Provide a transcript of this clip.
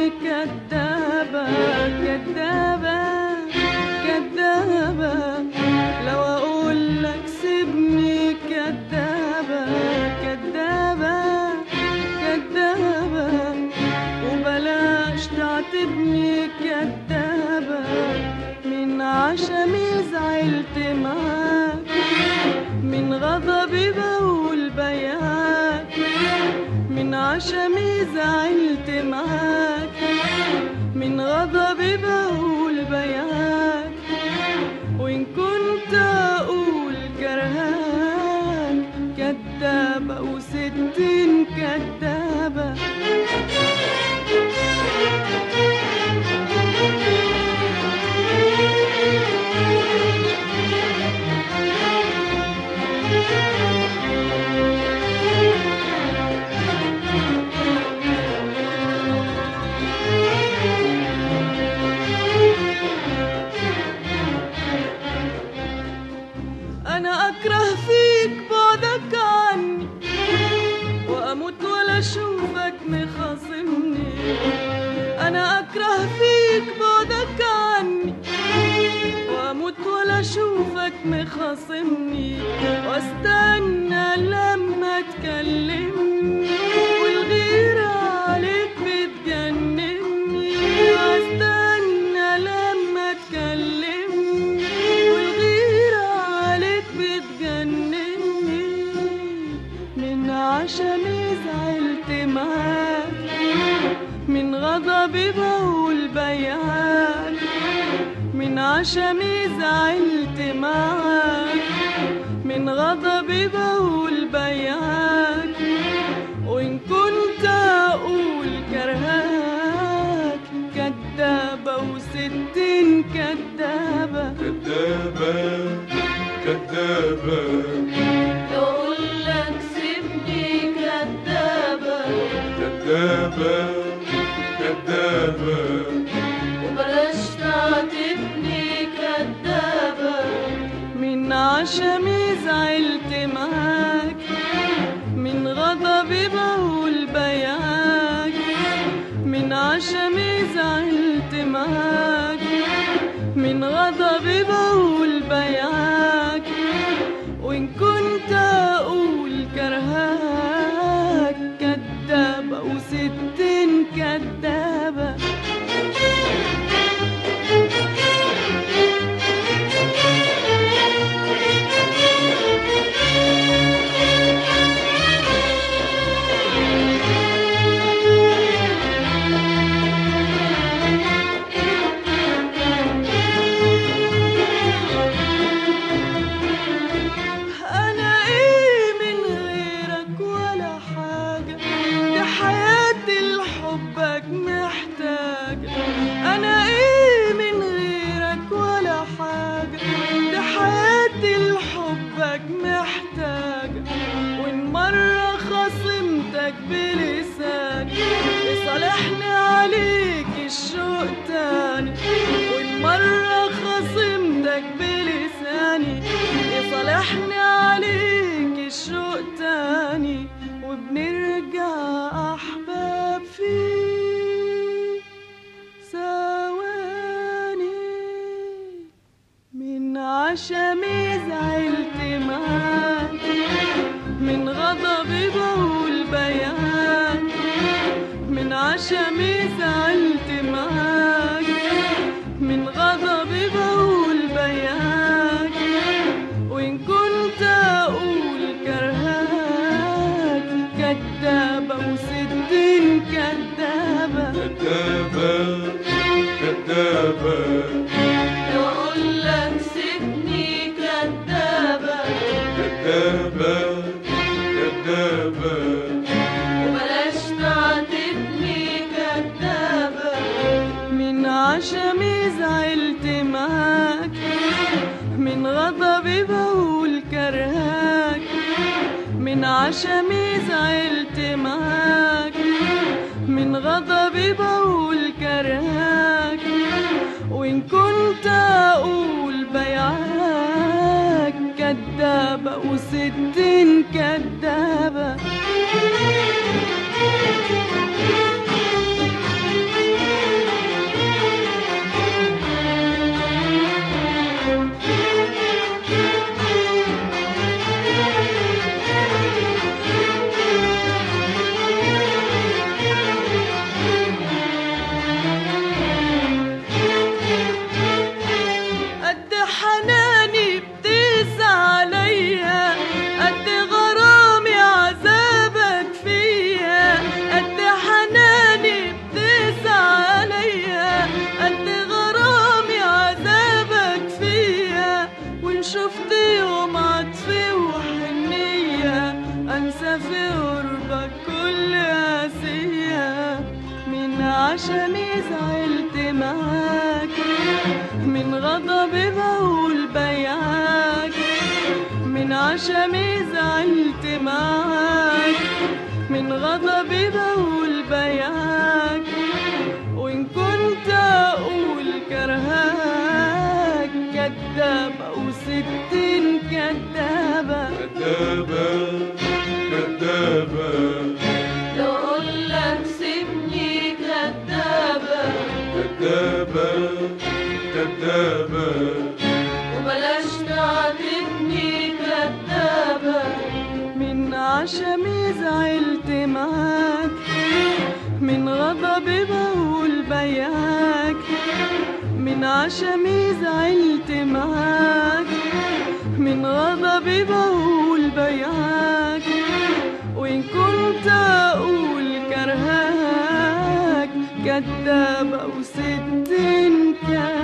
سيبني كدابة كدابة كدابة لو أقول لك سيبني كدابة كدابة كدابة وبلاش تعاتبني كدابة من عشمي زعلت معاك من غضبي بقول بياك من عشمي زعلت معاك من غضبي بقول بياك وإن كنت أقول كرهان كدابة وستين كدابة أنا أكره فيك بعدك عني وأموت ولا أشوفك مخاصمني أنا أكره فيك بعدك عني وأموت ولا أشوفك مخاصمني وأستنى لما تكلمني والغيرة عليك بتجنني وأستنى لما تكلمني والغيرة عليك بتجنني من عشمي زعلت معاك من غضبي بقول بياك من عشمي زعلت معاك من غضبي بقول بياك وإن كنت أقول كرهاك كدابة وستين كدابة كدابة كدابة يقول لك سيبني كدابة كدابة كدابة وبلاش تعاتبني كدابة من عشمي زعلت معاك من غضبي بقول بياك من عشمي زعلت معاك من غضبي بقول بياك وإن كنت أقول كرهاك كدابة وستين كدابة أنا إيه من غيرك ولا حاجة دي حياتي لحبك محتاجة أنا إيه من غيرك ولا حاجة دي حياتي لحبك محتاجة وإن مرة خصمتك بلساني يصالحني عليك الشوق تاني وإن مرة خصمتك بلساني يصالحني عليك الشوق تاني وبنرجع أحباب في ثواني من عشمي زعلت معاك من غضبي بقول بيان من عشمي زعلت معاك من غضبي بقول بياك وإن كنت أقول كرهاك كدابة وستين كدابة كدابة كدابة وأقول لك سيبني كدابة كدابة كدابة وبلاش تعاتبني كدابة من عشمي زعلت معاك من غضبي بقول كرهاك من عشمي زعلت معاك من غضبي بقول كرهاك وإن كنت أقول بيعاك كدابة وستين كدابة عشمي زعلت معاك من غضبي بقول بياك من عشمي زعلت معاك من غضبي بقول بياك وإن كنت أقول كرهاك كدابة وستين كدابة كدابة كدابة لو أقول لك سيبني كدابة كدابة كدابة وبلاش تعاتبني كدابة من عشمي زعلت معاك من غضبي بقول بياك من عشمي زعلت معاك من غضبي بقول بياك وإن كنت أقول كرهاك كدابة وستين كدابة